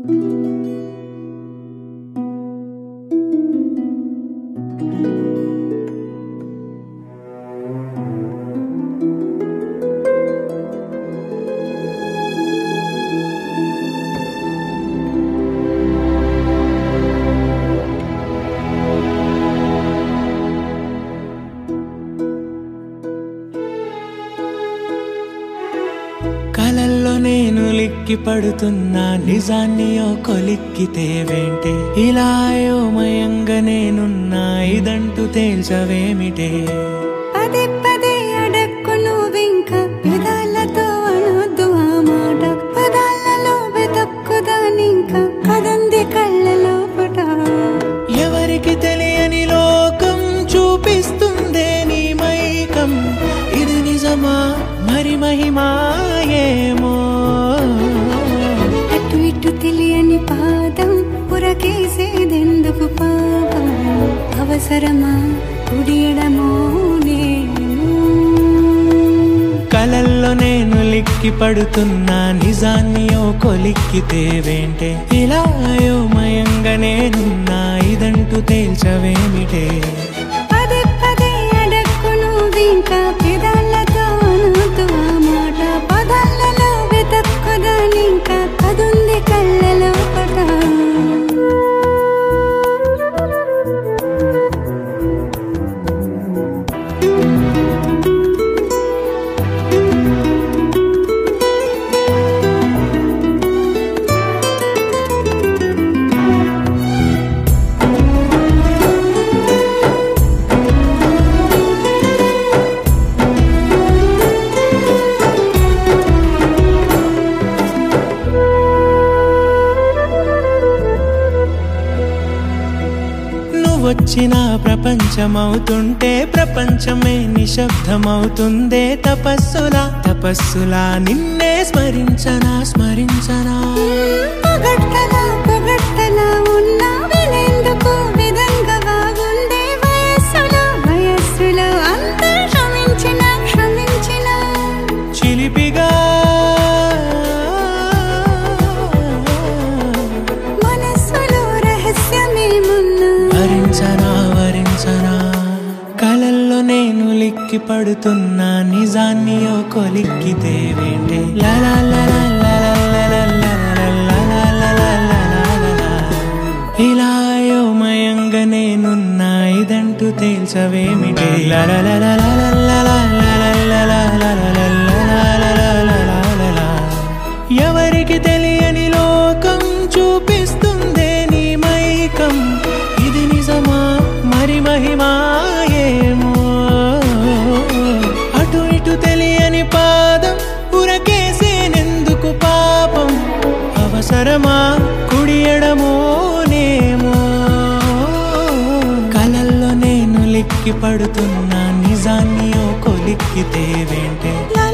కలల్లో నేను లిక్కి పడుతున్నా నిజాన్ని ఓ కొలిక్కితే వెంటే ఇలా అయోమయంగా నేనున్నా ఇదంటూ తేల్చవేమిటే పదే పదే అడక్కు నువ్వింక పెదాలతో అనొద్దు ఆ మాట పదాలలో వెతక్కుదానింక కదంది కళ్ళలో పుట ఎవరికి తెలియని లోకం చూపిస్తుందే నీ మైకం ఇది నిజమా మరి మహిమాయేమో అటు ఇటు తెలియని పాదం పురకేసేదెందుకు పాపం అవసరమా కుడియడమో నేను కలల్లో నేను లిక్కి పడుతున్నా నిజాన్ని ఓ కొలిక్కితే వెంటే ఇలా అయోమయంగా నేనున్నా ఇదంటూ తేల్చవేమిటే పదే పదే అడక్కు నువ్వింక పెదాలతో అనొద్దు ఆ మాట పదాలలో వెతక్కుదానింక కదుంది కళ్ళలో పట నువ్వొచ్చిన ప్రపంచమవుతుంటే ప్రపంచమే నిశ్శబ్దమవుతుందే తపస్సులా తపస్సులా నిన్నే స్మరించనా స్మరించనా పొగడ్తలా పొగడ్తలా ఉన్నా వినేందుకు విధంగా బాగుందే వయస్సులో వయస్సులో అంత క్షమించిన క్షమించిన చిలిపిగా మనస్సులో రహస్యమేమున్నా వరించనా వరించనా కలల్లో నేను లిక్కి పడుతున్నా నిజాన్ని ఓ కొలిక్కితే వేంటే లలా లలా లలా లలా లలా లలా లలా లలా లలా. ఇలా అయోమయంగా నేనున్నా ఇదంటూ తేల్చవేమిటే లలా లలా లలా లలా లలా లలా లలా లలా లలా లలా లలా. ఎవరికి తెలియని లోకం చూపిస్తుందే నీ మైకం ఇది నిజమా మరి మహిమాయేమో అటు ఇటు తెలియని పాదం ఉరకేసేనెందుకు పాపం అవసరమా కుడియడమోనేమో కలల్లో నేను లిక్కి పడుతున్నా నిజాన్ని ఓ కొలిక్కితే వెంటే లా